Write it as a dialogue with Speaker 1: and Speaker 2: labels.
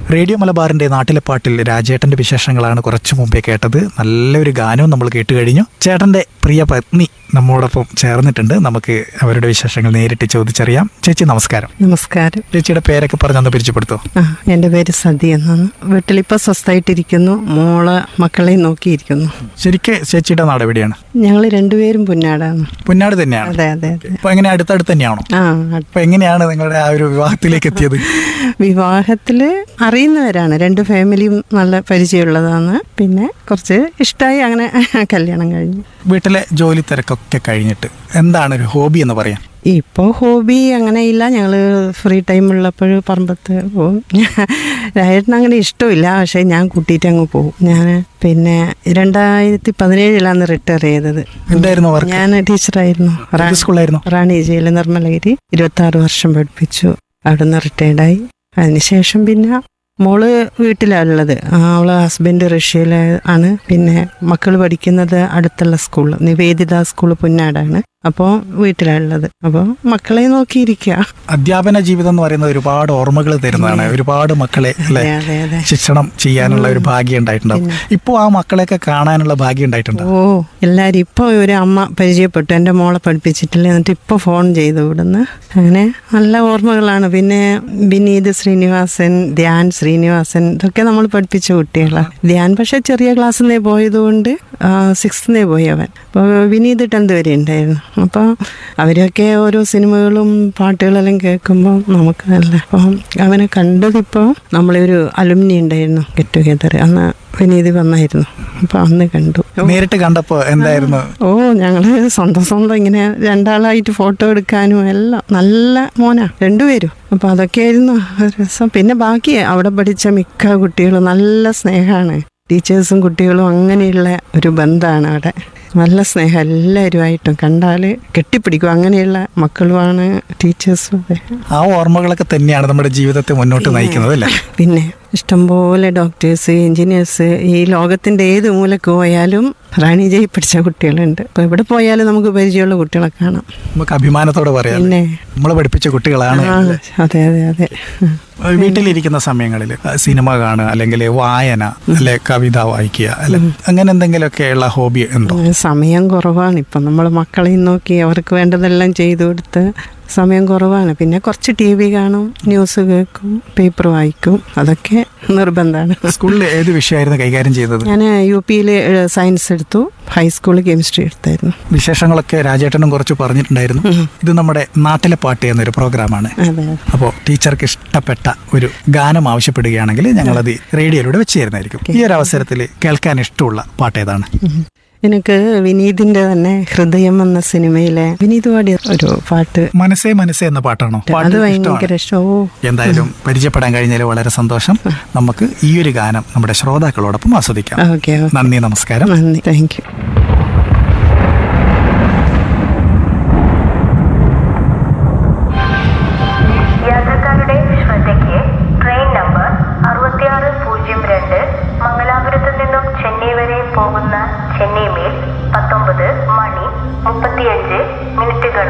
Speaker 1: Radio മലബാറിന്റെ നാട്ടിലെ പാട്ടിൽ രാജേട്ടന്റെ വിശേഷങ്ങളാണ് കുറച്ചു മുമ്പേ കേട്ടത് നല്ലൊരു ഗാനവും നമ്മൾ കേട്ട് കഴിഞ്ഞു ചേട്ടന്റെ പ്രിയ പത്നി നമ്മോടൊപ്പം ചേർന്നിട്ടുണ്ട് നമുക്ക് അവരുടെ വിശേഷങ്ങൾ നേരിട്ട് ചോദിച്ചറിയാം ചേച്ചി നമസ്കാരം
Speaker 2: നമസ്കാരം
Speaker 1: ചേച്ചിയുടെ പേരൊക്കെ പറഞ്ഞൊന്ന് പരിചയപ്പെടുത്തോ
Speaker 2: ആ എൻ്റെ പേര് സതി എന്നാണ് വീട്ടിലിപ്പോൾ സ്വസ്ഥമായിട്ടിരിക്കുന്നു മോളെ മക്കളെ നോക്കിയിരിക്കുന്നു
Speaker 1: ശരിക്ക് ചേച്ചിയുടെ നാട് എവിടെയാണ്
Speaker 2: ഞങ്ങൾ രണ്ടുപേരും പുന്നാടാണ്
Speaker 1: പുന്നാട് തന്നെയാണ്
Speaker 2: അതെ അതെ അതെ
Speaker 1: അപ്പൊ എങ്ങനെ അടുത്തടുത്ത് തന്നെയാണോ
Speaker 2: ആ
Speaker 1: അപ്പൊ എങ്ങനെയാണ് നിങ്ങളുടെ ആ ഒരു വിവാഹത്തിലേക്ക് എത്തിയത്
Speaker 2: വിവാഹത്തിൽ അറിയുന്നവരാണ് രണ്ട് ഫാമിലിയും നല്ല പരിചയമുള്ളതാണ് പിന്നെ കുറച്ച് ഇഷ്ടമായി അങ്ങനെ കല്യാണം കഴിഞ്ഞു
Speaker 1: വീട്ടിലെ ജോലി തിരക്കൊക്കെ കഴിഞ്ഞിട്ട് എന്താണ് ഒരു ഹോബി എന്ന് പറയാം
Speaker 2: ഇപ്പോൾ ഹോബി അങ്ങനെയില്ല ഞങ്ങൾ ഫ്രീ ടൈം ഉള്ളപ്പോൾ പറമ്പത്ത് പോകും രാജേട്ടന് അങ്ങനെ ഇഷ്ടമില്ല പക്ഷേ ഞാൻ കൂട്ടിയിട്ട് അങ്ങ് പോകും ഞാൻ പിന്നെ രണ്ടായിരത്തി പതിനേഴിലാണ് റിട്ടയർ ചെയ്തത്
Speaker 1: എന്തായിരുന്നു വർക്ക്
Speaker 2: ഞാൻ ടീച്ചറായിരുന്നു
Speaker 1: ഏത് സ്കൂളായിരുന്നു
Speaker 2: റാണി ജിയിലെ നിർമ്മലഗിരി ഇരുപത്തി ആറ് വർഷം പഠിപ്പിച്ചു അവിടുന്ന് റിട്ടയർഡായി അതിനുശേഷം പിന്നെ മോള് വീട്ടിലാണുള്ളത് ആ, അവളെ ഹസ്ബൻഡ് റഷ്യയിൽ ആണ് പിന്നെ മക്കൾ പഠിക്കുന്നത് അടുത്തുള്ള സ്കൂൾ നിവേദിത സ്കൂൾ പുന്നാടാണ് അപ്പോൾ വീട്ടിലാണുള്ളത് അപ്പോൾ മക്കളെ നോക്കിയിരിക്കുക
Speaker 1: അധ്യാപന ജീവിതം എന്ന് പറയുന്നത് ഒരുപാട് ഓർമ്മകൾ തരുന്നതാണ് ഒരുപാട് മക്കളെ അല്ലെ
Speaker 2: അതെ അതെ അതെ
Speaker 1: ശിക്ഷണം ചെയ്യാനുള്ള ഒരു ഭാഗ്യം ഉണ്ടായിട്ടുണ്ടാവും ഇപ്പോൾ ആ മക്കളെയൊക്കെ കാണാനുള്ള ഭാഗ്യം ഉണ്ടായിട്ടുണ്ടോ
Speaker 2: ഓ എല്ലാവരും ഇപ്പോൾ ഒരു അമ്മ പരിചയപ്പെട്ടു എൻ്റെ മോളെ പഠിപ്പിച്ചിട്ടില്ല എന്നിട്ട് ഇപ്പോൾ ഫോൺ ചെയ്തു ഇവിടുന്ന് അങ്ങനെ നല്ല ഓർമ്മകളാണ് പിന്നെ വിനീത് ശ്രീനിവാസൻ ധ്യാൻ ശ്രീനിവാസൻ ഇതൊക്കെ നമ്മൾ പഠിപ്പിച്ച കുട്ടികളാണ് ധ്യാൻ പക്ഷേ ചെറിയ ക്ലാസ്സിൽ നിന്നേ പോയതുകൊണ്ട് സിക്സ്ത്തിനേ പോയി അവൻ അപ്പോൾ വിനീത് ടെൻത്ത് വരെ ഉണ്ടായിരുന്നു അപ്പോൾ അവരൊക്കെ ഓരോ സിനിമകളും പാട്ടുകളെല്ലാം കേൾക്കുമ്പോൾ നമുക്ക് നല്ല അപ്പം അവനെ കണ്ടതിപ്പോൾ നമ്മളൊരു അലുമിനി ഉണ്ടായിരുന്നു ഗെറ്റ് ടുഗെദർ അന്ന് വിനീത് വന്നായിരുന്നു അപ്പോൾ അന്ന് കണ്ടു
Speaker 1: നേരിട്ട് കണ്ടപ്പോ എന്തായിരുന്നു
Speaker 2: ഓ ഞങ്ങള് സ്വന്തം സ്വന്തം ഇങ്ങനെ രണ്ടാളായിട്ട് ഫോട്ടോ എടുക്കാനും എല്ലാം നല്ല മോനാ രണ്ടുപേരും അപ്പൊ അതൊക്കെയായിരുന്നു ഒരു രസം പിന്നെ ബാക്കി അവിടെ പഠിച്ച മിക്ക കുട്ടികളും നല്ല സ്നേഹമാണ് ടീച്ചേഴ്സും കുട്ടികളും അങ്ങനെയുള്ള ഒരു ബന്ധമാണ് അവിടെ നല്ല സ്നേഹം എല്ലാവരുമായിട്ടും കണ്ടാൽ കെട്ടിപ്പിടിക്കും അങ്ങനെയുള്ള മക്കളുമാണ് ടീച്ചേഴ്സും അതെ
Speaker 1: ആ ഓർമ്മകളൊക്കെ തന്നെയാണ് നമ്മുടെ ജീവിതത്തെ മുന്നോട്ട് നയിക്കുന്നത് അല്ലേ
Speaker 2: പിന്നെ ഇഷ്ടംപോലെ ഡോക്ടേഴ്സ് എഞ്ചിനീയേഴ്സ് ഈ ലോകത്തിന്റെ ഏത് മൂലക്ക് പോയാലും റാണി ജയി പഠിച്ച കുട്ടികളുണ്ട് അപ്പോൾ എവിടെ പോയാലും നമുക്ക് പരിചയമുള്ള കുട്ടികളെ കാണാം
Speaker 1: നമുക്ക് അഭിമാനത്തോടെ പറയാം
Speaker 2: പിന്നെ
Speaker 1: നമ്മൾ പഠിപ്പിച്ച കുട്ടികളാണ്
Speaker 2: ആ, അതെ അതെ അതെ
Speaker 1: വീട്ടിലിരിക്കുന്ന സമയങ്ങളിൽ സിനിമ കാണുക അല്ലെങ്കിൽ വായന അല്ലെ കവിത വായിക്കുക അല്ലെ അങ്ങനെ എന്തെങ്കിലുമൊക്കെയുള്ള ഹോബി ഉണ്ടോ
Speaker 2: സമയം കുറവാണ് ഇപ്പം നമ്മൾ മക്കളെയും നോക്കി അവർക്ക് വേണ്ടതെല്ലാം ചെയ്തു കൊടുത്ത് സമയം കുറവാണ് പിന്നെ കുറച്ച് ടി വി കാണും ന്യൂസ് കേൾക്കും പേപ്പർ വായിക്കും അതൊക്കെ നിർബന്ധമാണ്
Speaker 1: സ്കൂളിൽ ഏത് വിഷയമായിരുന്നു കൈകാര്യം ചെയ്തത്
Speaker 2: ഞാൻ യു പിയിൽ സയൻസ് എടുത്തു ഹൈസ്കൂളിൽ കെമിസ്ട്രി എടുത്തായിരുന്നു
Speaker 1: വിശേഷങ്ങളൊക്കെ രാജേട്ടനും കുറച്ച് പറഞ്ഞിട്ടുണ്ടായിരുന്നു ഇത് നമ്മുടെ നാട്ടിലെ പാട്ട് എന്നൊരു പ്രോഗ്രാമാണ്
Speaker 2: അതെ
Speaker 1: അപ്പോൾ ടീച്ചർക്ക് ഇഷ്ടപ്പെട്ട ഒരു ഗാനം ആവശ്യപ്പെടുകയാണെങ്കിൽ ഞങ്ങളത് റേഡിയോയിലൂടെ വെച്ച് തരുന്നതായിരിക്കും ഈ ഒരു അവസരത്തിൽ കേൾക്കാൻ ഇഷ്ടമുള്ള പാട്ട് ഏതാണ്
Speaker 2: ഉം. എനിക്ക് വിനീതിന്റെ തന്നെ ഹൃദയം എന്ന സിനിമയിലെ വിനീത് പാടിയ ഒരു പാട്ട്
Speaker 1: മനസ്സേ മനസ്സേ എന്ന പാട്ടാണോ പാട്ട്
Speaker 2: അത്
Speaker 1: ഇഷ്ടമാണ്
Speaker 2: ഭയങ്കര ഇഷ്ടമോ
Speaker 1: എന്തായാലും പരിചയപ്പെടാൻ കഴിഞ്ഞതിൽ വളരെ സന്തോഷം നമുക്ക് ഈ ഒരു ഗാനം നമ്മുടെ ശ്രോതാക്കളോടൊപ്പം ആസ്വദിക്കാം
Speaker 2: ഓക്കെ ഓക്കെ
Speaker 1: നന്ദി നമസ്കാരം
Speaker 2: നന്ദി താങ്ക് യു
Speaker 3: യാത്രക്കാരുടെ ശ്രദ്ധയ്ക്ക് ട്രെയിൻ നമ്പർ അറുപത്തിയാറ് പൂജ്യം രണ്ട് മംഗലാപുരത്ത് നിന്നും ചെന്നൈ വരെ പോകുന്ന ചെന്നൈ മെയിൽ പത്തൊമ്പത് മണി മുപ്പത്തിയഞ്ച് മിനിറ്റുകൾ